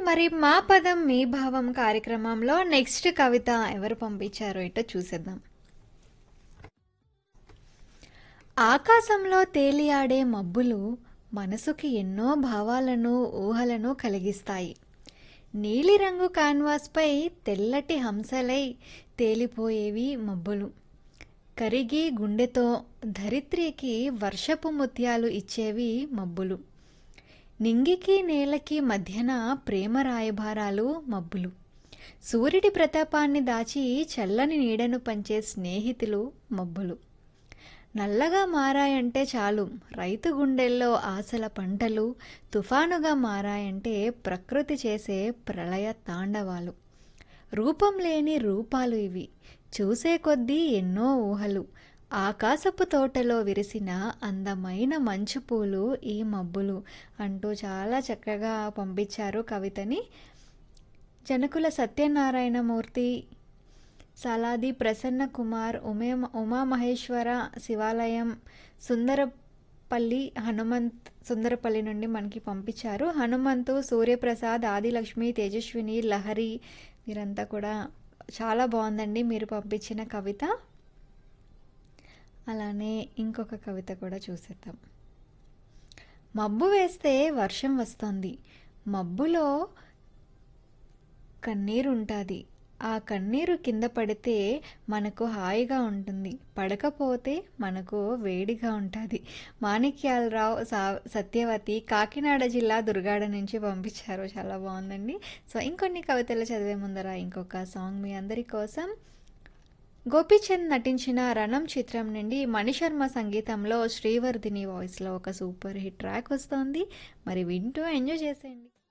మరి మా పదం మీ భావం కార్యక్రమంలో నెక్స్ట్ కవిత ఎవరు పంపించారో ఇటో చూసేద్దాం ఆకాశంలో తేలియాడే మబ్బులు మనసుకి ఎన్నో భావాలను ఊహలను కలిగిస్తాయి నీలిరంగు కాన్వాస్పై తెల్లటి హంసలై తేలిపోయేవి మబ్బులు కరిగి గుండెతో ధరిత్రికి వర్షపు ముత్యాలు ఇచ్చేవి మబ్బులు నింగికి నేలకి మధ్యన ప్రేమ రాయభారాలు మబ్బులు సూర్యుడి ప్రతాపాన్ని దాచి చల్లని నీడను పంచే స్నేహితులు మబ్బులు నల్లగా మారాయంటే చాలు రైతు గుండెల్లో ఆశల పంటలు తుఫానుగా మారాయంటే ప్రకృతి చేసే ప్రళయ తాండవాలు రూపం లేని రూపాలు ఇవి చూసే కొద్దీ ఎన్నో ఊహలు ఆకాశపు తోటలో విరిసిన అందమైన మంచు పూలు ఈ మబ్బులు అంటూ చాలా చక్కగా పంపించారు కవితని జనకుల సత్యనారాయణమూర్తి సలాది ప్రసన్న కుమార్ ఉమే ఉమామహేశ్వర శివాలయం సుందరపల్లి హనుమంత్ సుందరపల్లి నుండి మనకి పంపించారు హనుమంతు సూర్యప్రసాద్ ఆదిలక్ష్మి తేజస్విని లహరి మీరంతా కూడా చాలా బాగుందండి మీరు పంపించిన కవిత అలానే ఇంకొక కవిత కూడా చూసేద్దాం మబ్బు వేస్తే వర్షం వస్తుంది మబ్బులో కన్నీరు ఉంటుంది ఆ కన్నీరు కింద పడితే మనకు హాయిగా ఉంటుంది పడకపోతే మనకు వేడిగా ఉంటుంది మాణిక్యాలరావు సా సత్యవతి కాకినాడ జిల్లా దుర్గాడ నుంచి పంపించారు చాలా బాగుందండి సో ఇంకొన్ని కవితలు చదివే ముందర ఇంకొక సాంగ్ మీ అందరి కోసం గోపీచంద్ నటించిన రణం చిత్రం నుండి మణిశర్మ సంగీతంలో శ్రీవర్ధిని వాయిస్లో ఒక సూపర్ హిట్ ట్రాక్ వస్తోంది మరి వింటూ ఎంజాయ్ చేసేయండి